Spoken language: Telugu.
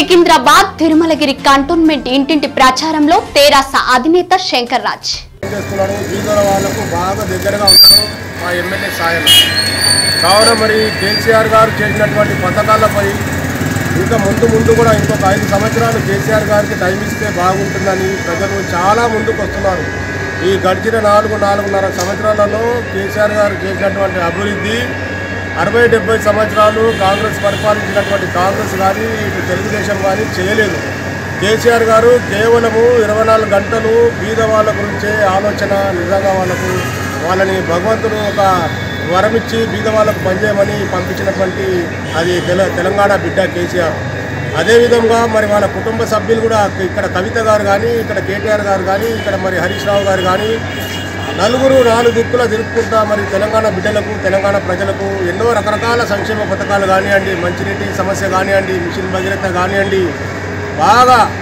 సికింద్రాబాద్ తిరుమలగిరి కంటోన్మెంట్ ఇంటింటి ప్రచారంలో తెరాస అధినేత శంకర్ రాజ్ చేస్తున్నాడు బీదల వాళ్ళకు బాగా దగ్గరగా ఉంటాడు మా ఎమ్మెల్యే సాయం కావున మరి కేసీఆర్ గారు చేసినటువంటి పథకాలపై ఇంకా ముందు ముందు కూడా ఇంకొక ఐదు సంవత్సరాలు కేసీఆర్ గారికి టైం ఇస్తే బాగుంటుందని ప్రజలు చాలా ముందుకు వస్తున్నారు ఈ గడిచిన నాలుగు నాలుగున్నర సంవత్సరాలలో కేసీఆర్ గారు చేసినటువంటి అభివృద్ధి అరవై డెబ్బై సంవత్సరాలు కాంగ్రెస్ పరిపాలించినటువంటి కాంగ్రెస్ కానీ ఇటు తెలుగుదేశం కానీ చేయలేదు కేసీఆర్ గారు కేవలము ఇరవై నాలుగు గంటలు బీద వాళ్ళ గురించే ఆలోచన నిజంగా వాళ్ళకు వాళ్ళని భగవంతుడు ఒక వరమిచ్చి బీద వాళ్ళకు పనిచేయమని పంపించినటువంటి అది తెల తెలంగాణ బిడ్డ కేసీఆర్ అదేవిధంగా మరి వాళ్ళ కుటుంబ సభ్యులు కూడా ఇక్కడ కవిత గారు కానీ ఇక్కడ కేటీఆర్ గారు కానీ ఇక్కడ మరి హరీష్ రావు గారు కానీ నలుగురు నాలుగు దిక్కుల తిరుపుకుంటా మరి తెలంగాణ బిడ్డలకు తెలంగాణ ప్రజలకు ఎన్నో రకరకాల సంక్షేమ పథకాలు కానివ్వండి మంచినీటి సమస్య కానివ్వండి మిషన్ భగీరథ కానివ్వండి బాగా